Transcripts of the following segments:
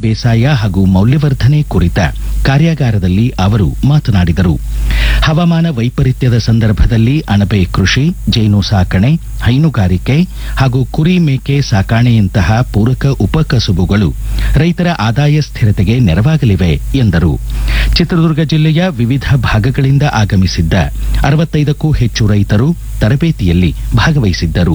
ಬೇಸಾಯ ಹಾಗೂ ಮೌಲ್ಯವರ್ಧನೆ ಕುರಿತ ಕಾರ್ಯಾಗಾರದಲ್ಲಿ ಅವರು ಮಾತನಾಡಿದರು ಹವಾಮಾನ ವೈಪರೀತ್ಯದ ಸಂದರ್ಭದಲ್ಲಿ ಅಣಬೆ ಕೃಷಿ ಜೇನು ಸಾಕಣೆ ಹೈನುಗಾರಿಕೆ ಹಾಗೂ ಕುರಿ ಮೇಕೆ ಸಾಕಾಣೆಯಂತಹ ಪೂರಕ ಉಪಕಸುಬುಗಳು ರೈತರ ಆದಾಯ ಸ್ಥಿರತೆಗೆ ನೆರವಾಗಲಿವೆ ಎಂದರು ಚಿತ್ರದುರ್ಗ ಜಿಲ್ಲೆಯ ವಿವಿಧ ಭಾಗಗಳಿಂದ ಆಗಮಿಸಿದ್ದ ಅರವತ್ತೈದಕ್ಕೂ ಹೆಚ್ಚು ರೈತರು ತರಬೇತಿಯಲ್ಲಿ ಭಾಗವಹಿಸಿದ್ದರು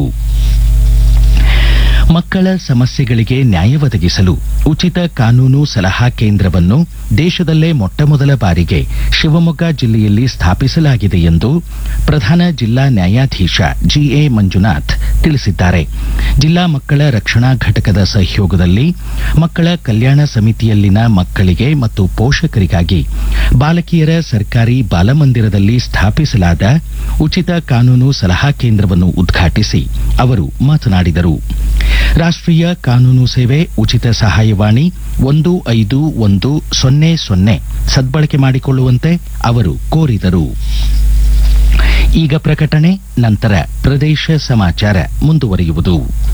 ಮಕ್ಕಳ ಸಮಸ್ಯೆಗಳಿಗೆ ನ್ಯಾಯ ಒದಗಿಸಲು ಉಚಿತ ಕಾನೂನು ಸಲಹಾ ಕೇಂದ್ರವನ್ನು ದೇಶದಲ್ಲೇ ಮೊಟ್ಟಮೊದಲ ಬಾರಿಗೆ ಶಿವಮೊಗ್ಗ ಜಿಲ್ಲೆಯಲ್ಲಿ ಸ್ಥಾಪಿಸಲಾಗಿದೆ ಎಂದು ಪ್ರಧಾನ ಜಿಲ್ಲಾ ನ್ಯಾಯಾಧೀಶ ಜಿಎ ಮಂಜುನಾಥ್ ತಿಳಿಸಿದ್ದಾರೆ ಜಿಲ್ಲಾ ಮಕ್ಕಳ ರಕ್ಷಣಾ ಘಟಕದ ಸಹಯೋಗದಲ್ಲಿ ಮಕ್ಕಳ ಕಲ್ಯಾಣ ಸಮಿತಿಯಲ್ಲಿನ ಮಕ್ಕಳಿಗೆ ಮತ್ತು ಪೋಷಕರಿಗಾಗಿ ಬಾಲಕಿಯರ ಸರ್ಕಾರಿ ಬಾಲಮಂದಿರದಲ್ಲಿ ಸ್ಥಾಪಿಸಲಾದ ಉಚಿತ ಕಾನೂನು ಸಲಹಾ ಕೇಂದ್ರವನ್ನು ಉದ್ಘಾಟಿಸಿ ಅವರು ಮಾತನಾಡಿದರು ರಾಷ್ಟ್ರೀಯ ಕಾನೂನು ಸೇವೆ ಉಚಿತ ಸಹಾಯವಾಣಿ ಒಂದು ಐದು ಒಂದು ಸೊನ್ನೆ ಸೊನ್ನೆ ಸದ್ಬಳಕೆ ಮಾಡಿಕೊಳ್ಳುವಂತೆ ಅವರು ಕೋರಿದರು ಈಗ ಪ್ರಕಟಣೆ ನಂತರ ಪ್ರದೇಶ ಸಮಾಚಾರ ಮುಂದುವರಿಯುವುದು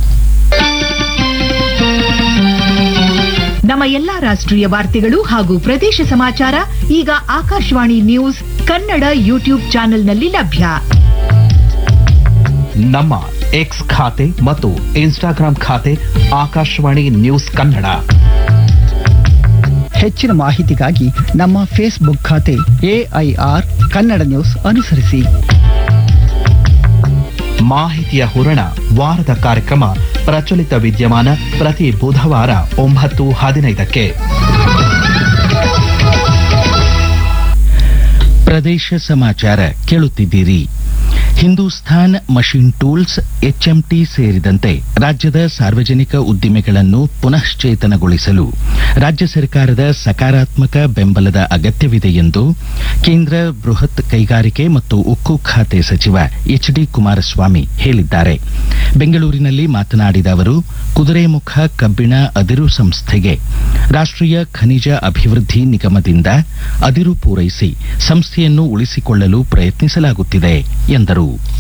ನಮ್ಮ ಎಲ್ಲಾ ರಾಷ್ಟ್ರೀಯ ವಾರ್ತೆಗಳು ಹಾಗೂ ಪ್ರದೇಶ ಸಮಾಚಾರ ಈಗ ಆಕಾಶವಾಣಿ ನ್ಯೂಸ್ ಕನ್ನಡ ಯೂಟ್ಯೂಬ್ ಚಾನೆಲ್ನಲ್ಲಿ ಲಭ್ಯ ನಮ್ಮ ಎಕ್ಸ್ ಖಾತೆ ಮತ್ತು ಇನ್ಸ್ಟಾಗ್ರಾಂ ಖಾತೆ ಆಕಾಶವಾಣಿ ನ್ಯೂಸ್ ಕನ್ನಡ ಹೆಚ್ಚಿನ ಮಾಹಿತಿಗಾಗಿ ನಮ್ಮ ಫೇಸ್ಬುಕ್ ಖಾತೆ ಎಐಆರ್ ಕನ್ನಡ ನ್ಯೂಸ್ ಅನುಸರಿಸಿ ಮಾಹಿತಿಯ ಹೂರಣ ವಾರದ ಕಾರ್ಯಕ್ರಮ ಪ್ರಚಲಿತ ವಿದ್ಯಮಾನ ಪ್ರತಿ ಬುಧವಾರ ಒಂಬತ್ತು ಹದಿನೈದಕ್ಕೆ ಪ್ರದೇಶ ಸಮಾಚಾರ ಕೇಳುತ್ತಿದ್ದೀರಿ ಹಿಂದೂಸ್ತಾನ್ ಮಷಿನ್ ಟೂಲ್ಸ್ ಎಚ್ಎಂಟಿ ಸೇರಿದಂತೆ ರಾಜ್ಯದ ಸಾರ್ವಜನಿಕ ಉದ್ದಿಮೆಗಳನ್ನು ಪುನಶ್ಚೇತನಗೊಳಿಸಲು ರಾಜ್ಯ ಸರ್ಕಾರದ ಸಕಾರಾತ್ಮಕ ಬೆಂಬಲದ ಅಗತ್ಯವಿದೆ ಎಂದು ಕೇಂದ್ರ ಬೃಹತ್ ಕೈಗಾರಿಕೆ ಮತ್ತು ಉಕ್ಕು ಖಾತೆ ಸಚಿವ ಎಚ್ ಡಿ ಕುಮಾರಸ್ವಾಮಿ ಹೇಳಿದ್ದಾರೆ ಬೆಂಗಳೂರಿನಲ್ಲಿ ಮಾತನಾಡಿದ ಅವರು ಕುದುರೆಮುಖ ಕಬ್ಬಿಣ ಅದಿರು ಸಂಸ್ಥೆಗೆ ರಾಷ್ಟ್ರೀಯ ಖನಿಜ ಅಭಿವೃದ್ಧಿ ನಿಗಮದಿಂದ ಅದಿರು ಪೂರೈಸಿ ಸಂಸ್ಥೆಯನ್ನು ಉಳಿಸಿಕೊಳ್ಳಲು ಪ್ರಯತ್ನಿಸಲಾಗುತ್ತಿದೆ ಎಂದರು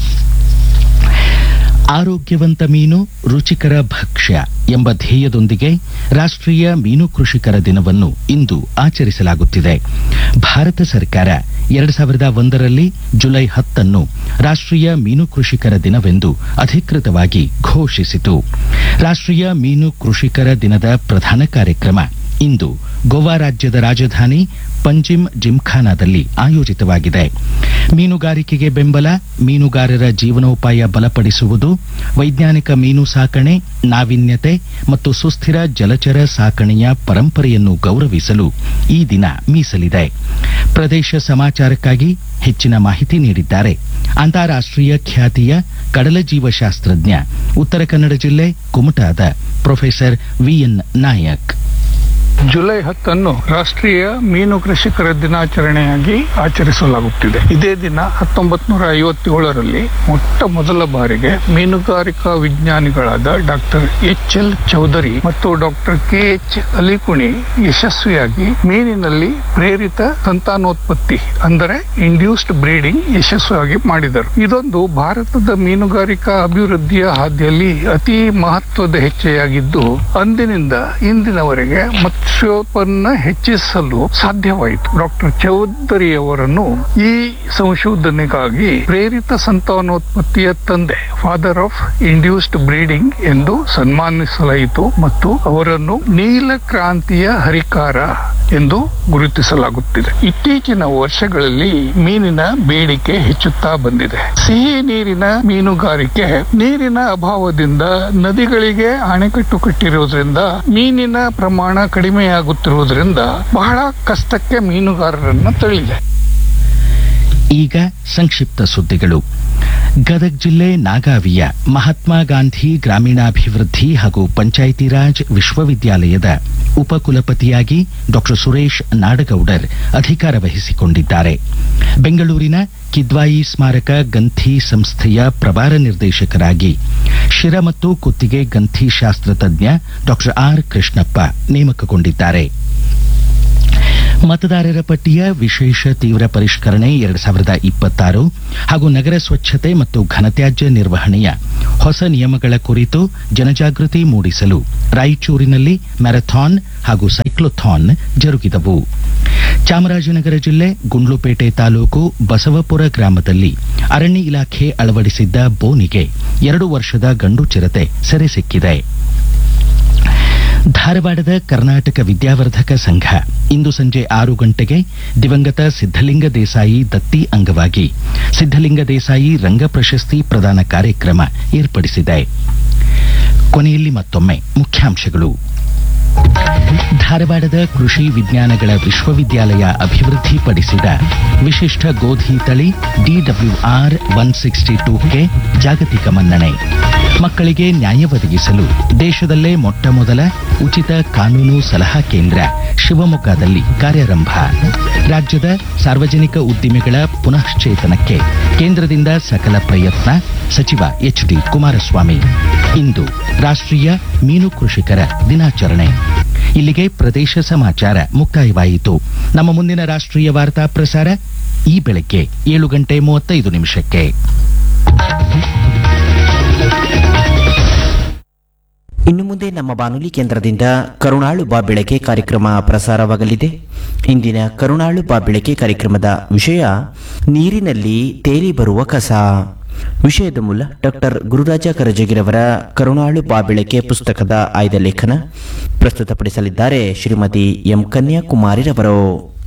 ಆರೋಗ್ಯವಂತ ಮೀನು ರುಚಿಕರ ಭಕ್ಷ್ಯ ಎಂಬ ಧ್ಯೇಯದೊಂದಿಗೆ ರಾಷ್ಟ್ರೀಯ ಮೀನು ಕೃಷಿಕರ ದಿನವನ್ನು ಇಂದು ಆಚರಿಸಲಾಗುತ್ತಿದೆ ಭಾರತ ಸರ್ಕಾರ ಎರಡು ಸಾವಿರದ ಒಂದರಲ್ಲಿ ಜುಲೈ ಹತ್ತನ್ನು ರಾಷ್ಟ್ರೀಯ ಮೀನು ಕೃಷಿಕರ ದಿನವೆಂದು ಅಧಿಕೃತವಾಗಿ ಘೋಷಿಸಿತು ರಾಷ್ಟ್ರೀಯ ಮೀನು ಕೃಷಿಕರ ದಿನದ ಪ್ರಧಾನ ಕಾರ್ಯಕ್ರಮ ಇಂದು ಗೋವಾ ರಾಜ್ಯದ ರಾಜಧಾನಿ ಪಂಜಿಮ್ ಜಿಮ್ಖಾನಾದಲ್ಲಿ ಆಯೋಜಿತವಾಗಿದೆ ಮೀನುಗಾರಿಕೆಗೆ ಬೆಂಬಲ ಮೀನುಗಾರರ ಜೀವನೋಪಾಯ ಬಲಪಡಿಸುವುದು ವೈಜ್ಞಾನಿಕ ಮೀನು ಸಾಕಣೆ ನಾವೀನ್ಯತೆ ಮತ್ತು ಸುಸ್ಥಿರ ಜಲಚರ ಸಾಕಣೆಯ ಪರಂಪರೆಯನ್ನು ಗೌರವಿಸಲು ಈ ದಿನ ಮೀಸಲಿದೆ ಪ್ರದೇಶ ಸಮಾಚಾರಕ್ಕಾಗಿ ಹೆಚ್ಚಿನ ಮಾಹಿತಿ ನೀಡಿದ್ದಾರೆ ಅಂತಾರಾಷ್ಟ್ರೀಯ ಖ್ಯಾತಿಯ ಕಡಲ ಜೀವಶಾಸ್ತ್ರಜ್ಞ ಉತ್ತರ ಕನ್ನಡ ಜಿಲ್ಲೆ ಕುಮಟಾದ ಪ್ರೊಫೆಸರ್ ವಿಎನ್ ನಾಯಕ್ ಜುಲೈ ಹತ್ತನ್ನು ರಾಷ್ಟ್ರೀಯ ಮೀನು ಕೃಷಿಕರ ದಿನಾಚರಣೆಯಾಗಿ ಆಚರಿಸಲಾಗುತ್ತಿದೆ ಇದೇ ದಿನ ಹತ್ತೊಂಬತ್ ನೂರ ಐವತ್ತೇಳರಲ್ಲಿ ಮೊಟ್ಟ ಮೊದಲ ಬಾರಿಗೆ ಮೀನುಗಾರಿಕಾ ವಿಜ್ಞಾನಿಗಳಾದ ಡಾಕ್ಟರ್ ಎಚ್ ಎಲ್ ಚೌಧರಿ ಮತ್ತು ಡಾಕ್ಟರ್ ಕೆ ಎಚ್ ಅಲಿಕುಣಿ ಯಶಸ್ವಿಯಾಗಿ ಮೀನಿನಲ್ಲಿ ಪ್ರೇರಿತ ಸಂತಾನೋತ್ಪತ್ತಿ ಅಂದರೆ ಇಂಡ್ಯೂಸ್ಡ್ ಬ್ರೀಡಿಂಗ್ ಯಶಸ್ವಿಯಾಗಿ ಮಾಡಿದರು ಇದೊಂದು ಭಾರತದ ಮೀನುಗಾರಿಕಾ ಅಭಿವೃದ್ಧಿಯ ಹಾದಿಯಲ್ಲಿ ಅತಿ ಮಹತ್ವದ ಹೆಜ್ಜೆಯಾಗಿದ್ದು ಅಂದಿನಿಂದ ಇಂದಿನವರೆಗೆ ಮತ್ಸ್ಯೋತ್ಪನ್ನ ಹೆಚ್ಚಿಸಲು ಸಾಧ್ಯವಾಯಿತು ಡಾಕ್ಟರ್ ಚೌಧರಿ ಅವರನ್ನು ಈ ಸಂಶೋಧನೆಗಾಗಿ ಪ್ರೇರಿತ ಸಂತಾನೋತ್ಪತ್ತಿಯ ತಂದೆ ಫಾದರ್ ಆಫ್ ಇಂಡ್ಯೂಸ್ಡ್ ಬ್ರೀಡಿಂಗ್ ಎಂದು ಸನ್ಮಾನಿಸಲಾಯಿತು ಮತ್ತು ಅವರನ್ನು ನೀಲ ಕ್ರಾಂತಿಯ ಹರಿಕಾರ ಎಂದು ಗುರುತಿಸಲಾಗುತ್ತಿದೆ ಇತ್ತೀಚಿನ ವರ್ಷಗಳಲ್ಲಿ ಮೀನಿನ ಬೇಡಿಕೆ ಹೆಚ್ಚುತ್ತಾ ಬಂದಿದೆ ಸಿಹಿ ನೀರಿನ ಮೀನುಗಾರಿಕೆ ನೀರಿನ ಅಭಾವದಿಂದ ನದಿಗಳಿಗೆ ಅಣೆಕಟ್ಟು ಕಟ್ಟಿರುವುದರಿಂದ ಮೀನಿನ ಪ್ರಮಾಣ ಕಡಿಮೆಯಾಗುತ್ತಿರುವುದರಿಂದ ಬಹಳ ಕಷ್ಟಕ್ಕೆ ಮೀನುಗಾರರನ್ನ ತಳ್ಳಿದೆ ಈಗ ಸಂಕ್ಷಿಪ್ತ ಸುದ್ದಿಗಳು ಗದಗ ಜಿಲ್ಲೆ ನಾಗಾವಿಯ ಮಹಾತ್ಮ ಗಾಂಧಿ ಗ್ರಾಮೀಣಾಭಿವೃದ್ಧಿ ಹಾಗೂ ಪಂಚಾಯಿತಿ ರಾಜ್ ವಿಶ್ವವಿದ್ಯಾಲಯದ ಉಪಕುಲಪತಿಯಾಗಿ ಡಾಕ್ಟರ್ ಸುರೇಶ್ ನಾಡಗೌಡರ್ ಅಧಿಕಾರ ವಹಿಸಿಕೊಂಡಿದ್ದಾರೆ ಬೆಂಗಳೂರಿನ ಕಿದ್ವಾಯಿ ಸ್ಮಾರಕ ಗಂಥಿ ಸಂಸ್ಥೆಯ ಪ್ರಭಾರ ನಿರ್ದೇಶಕರಾಗಿ ಶಿರ ಮತ್ತು ಕುತ್ತಿಗೆ ಗಂಥಿ ಶಾಸ್ತ್ರ ತಜ್ಞ ಡಾಕ್ಟರ್ ಆರ್ ಕೃಷ್ಣಪ್ಪ ನೇಮಕಗೊಂಡಿದ್ದಾರೆ ಮತದಾರರ ಪಟ್ಟಿಯ ವಿಶೇಷ ತೀವ್ರ ಪರಿಷ್ಕರಣೆ ಎರಡ್ ಸಾವಿರದ ಇಪ್ಪತ್ತಾರು ಹಾಗೂ ನಗರ ಸ್ವಚ್ಛತೆ ಮತ್ತು ಘನತ್ಯಾಜ್ಯ ನಿರ್ವಹಣೆಯ ಹೊಸ ನಿಯಮಗಳ ಕುರಿತು ಜನಜಾಗೃತಿ ಮೂಡಿಸಲು ರಾಯಚೂರಿನಲ್ಲಿ ಮ್ಯಾರಥಾನ್ ಹಾಗೂ ಸೈಕ್ಲೋಥಾನ್ ಜರುಗಿದವು ಚಾಮರಾಜನಗರ ಜಿಲ್ಲೆ ಗುಂಡ್ಲುಪೇಟೆ ತಾಲೂಕು ಬಸವಪುರ ಗ್ರಾಮದಲ್ಲಿ ಅರಣ್ಯ ಇಲಾಖೆ ಅಳವಡಿಸಿದ್ದ ಬೋನಿಗೆ ಎರಡು ವರ್ಷದ ಗಂಡು ಚಿರತೆ ಸೆರೆ ಸಿಕ್ಕಿದೆ ಧಾರವಾಡದ ಕರ್ನಾಟಕ ವಿದ್ಯಾವರ್ಧಕ ಸಂಘ ಇಂದು ಸಂಜೆ ಆರು ಗಂಟೆಗೆ ದಿವಂಗತ ಸಿದ್ದಲಿಂಗ ದೇಸಾಯಿ ದತ್ತಿ ಅಂಗವಾಗಿ ಸಿದ್ದಲಿಂಗ ದೇಸಾಯಿ ರಂಗ ಪ್ರಶಸ್ತಿ ಪ್ರದಾನ ಕಾರ್ಯಕ್ರಮ ಏರ್ಪಡಿಸಿದೆ ಕೊನೆಯಲ್ಲಿ ಮತ್ತೊಮ್ಮೆ ಮುಖ್ಯಾಂಶಗಳು ಧಾರವಾಡದ ಕೃಷಿ ವಿಜ್ಞಾನಗಳ ವಿಶ್ವವಿದ್ಯಾಲಯ ಅಭಿವೃದ್ಧಿಪಡಿಸಿದ ವಿಶಿಷ್ಟ ಗೋಧಿ ತಳಿ ಡಿಡಬ್ಲ್ಯೂಆರ್ ಒನ್ ಸಿಕ್ಸ್ಟಿ ಟೂಗೆ ಜಾಗತಿಕ ಮನ್ನಣೆ ಮಕ್ಕಳಿಗೆ ನ್ಯಾಯ ಒದಗಿಸಲು ದೇಶದಲ್ಲೇ ಮೊಟ್ಟ ಮೊದಲ ಉಚಿತ ಕಾನೂನು ಸಲಹಾ ಕೇಂದ್ರ ಶಿವಮೊಗ್ಗದಲ್ಲಿ ಕಾರ್ಯಾರಂಭ ರಾಜ್ಯದ ಸಾರ್ವಜನಿಕ ಉದ್ದಿಮೆಗಳ ಪುನಶ್ಚೇತನಕ್ಕೆ ಕೇಂದ್ರದಿಂದ ಸಕಲ ಪ್ರಯತ್ನ ಸಚಿವ ಎಚ್ ಡಿ ಕುಮಾರಸ್ವಾಮಿ ಇಂದು ರಾಷ್ಟ್ರೀಯ ಮೀನು ಕೃಷಿಕರ ದಿನಾಚರಣೆ ಇಲ್ಲಿಗೆ ಪ್ರದೇಶ ಸಮಾಚಾರ ಮುಕ್ತಾಯವಾಯಿತು ನಮ್ಮ ಮುಂದಿನ ರಾಷ್ಟ್ರೀಯ ವಾರ್ತಾ ಪ್ರಸಾರ ಈ ಬೆಳಗ್ಗೆ ಏಳು ಗಂಟೆ ಮೂವತ್ತೈದು ನಿಮಿಷಕ್ಕೆ ಇನ್ನು ಮುಂದೆ ನಮ್ಮ ಬಾನುಲಿ ಕೇಂದ್ರದಿಂದ ಕರುಣಾಳು ಬಾ ಬೆಳಕೆ ಕಾರ್ಯಕ್ರಮ ಪ್ರಸಾರವಾಗಲಿದೆ ಇಂದಿನ ಕರುಣಾಳು ಬಾ ಬೆಳಕೆ ಕಾರ್ಯಕ್ರಮದ ವಿಷಯ ನೀರಿನಲ್ಲಿ ತೇಲಿ ಬರುವ ಕಸ ವಿಷಯದ ಮೂಲ ಡಾಕ್ಟರ್ ಗುರುರಾಜ ಕರಜಗಿರವರ ಕರುಣಾಳು ಬಾ ಬೆಳಕೆ ಪುಸ್ತಕದ ಆಯ್ದ ಲೇಖನ ಪ್ರಸ್ತುತಪಡಿಸಲಿದ್ದಾರೆ ಶ್ರೀಮತಿ ಎಂ ಕನ್ಯಾಕುಮಾರಿರವರು